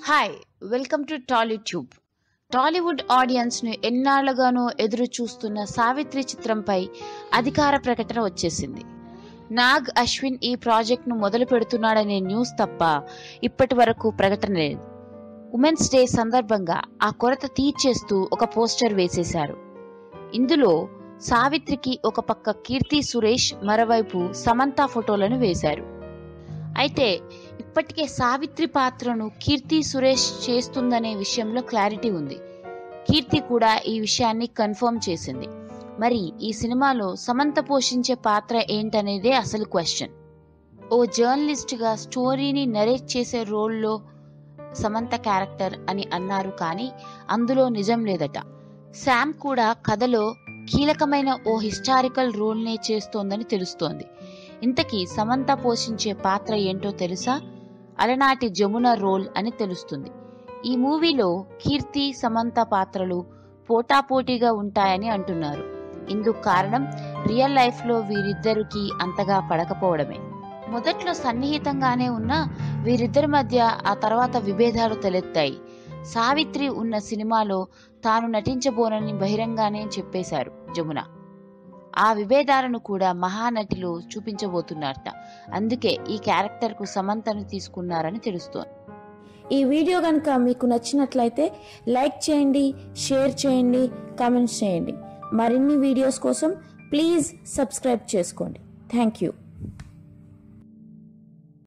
hi welcome to Tollytube Tollywood audience ను ఎన్నాళ్లుగానో ఎదురు చూస్తున్న సావిత్రి చిత్రంపై అధికార ప్రకటన వచ్చేసింది నాగ్ అశ్విన్ ఈ ప్రాజెక్ట్ ను మొదలు పెడుతున్నాడనే న్యూస్ తప్ప ఇప్పటి వరకు ప్రకటన లేదు ఉమెన్స్ డే సందర్భంగా ఆ కొరత తీర్చేస్తూ ఒక పోస్టర్ వేసేశారు ఇందులో సావిత్రికి ఒక పక్క కీర్తి సురేష్ మరోవైపు సమంత ఫోటోలను వేశారు అయితే ఇప్పటికే సావిత్రి పాత్రను కీర్తి సురేష్ చేస్తుందనే విషయంలో క్లారిటీ ఉంది కీర్తి కూడా ఈ విషయాన్ని కన్ఫర్మ్ చేసింది మరి ఈ సినిమాలో సమంత పోషించే పాత్ర ఏంటనేదే అసలు క్వశ్చన్ ఓ జర్నలిస్ట్గా స్టోరీని నరేట్ చేసే రోల్లో సమంత క్యారెక్టర్ అని అన్నారు కానీ అందులో నిజం లేదట శామ్ కూడా కథలో కీలకమైన ఓ హిస్టారికల్ రోల్నే చేస్తోందని తెలుస్తోంది ఇంతకీ సమంత పోషించే పాత్ర ఏంటో తెలుసా అలనాటి జమున రోల్ అని తెలుస్తుంది ఈ మూవీలో కీర్తి సమంత పాత్రలు పోటాపోటీగా ఉంటాయని అంటున్నారు ఇందుకు కారణం రియల్ లైఫ్లో వీరిద్దరికి అంతగా పడకపోవడమే మొదట్లో సన్నిహితంగానే ఉన్న వీరిద్దరి మధ్య ఆ తర్వాత విభేదాలు తలెత్తాయి సావిత్రి ఉన్న సినిమాలో తాను నటించబోనని బహిరంగానే చెప్పేశారు జమున ఆ విభేదాలను కూడా మహానటిలో చూపించబోతున్నారట అందుకే ఈ క్యారెక్టర్కు సమంతను తీసుకున్నారని తెలుస్తోంది ఈ వీడియో కనుక మీకు నచ్చినట్లయితే లైక్ చేయండి షేర్ చేయండి కామెంట్స్ చేయండి మరిన్ని వీడియోస్ కోసం ప్లీజ్ సబ్స్క్రైబ్ చేసుకోండి థ్యాంక్ యూ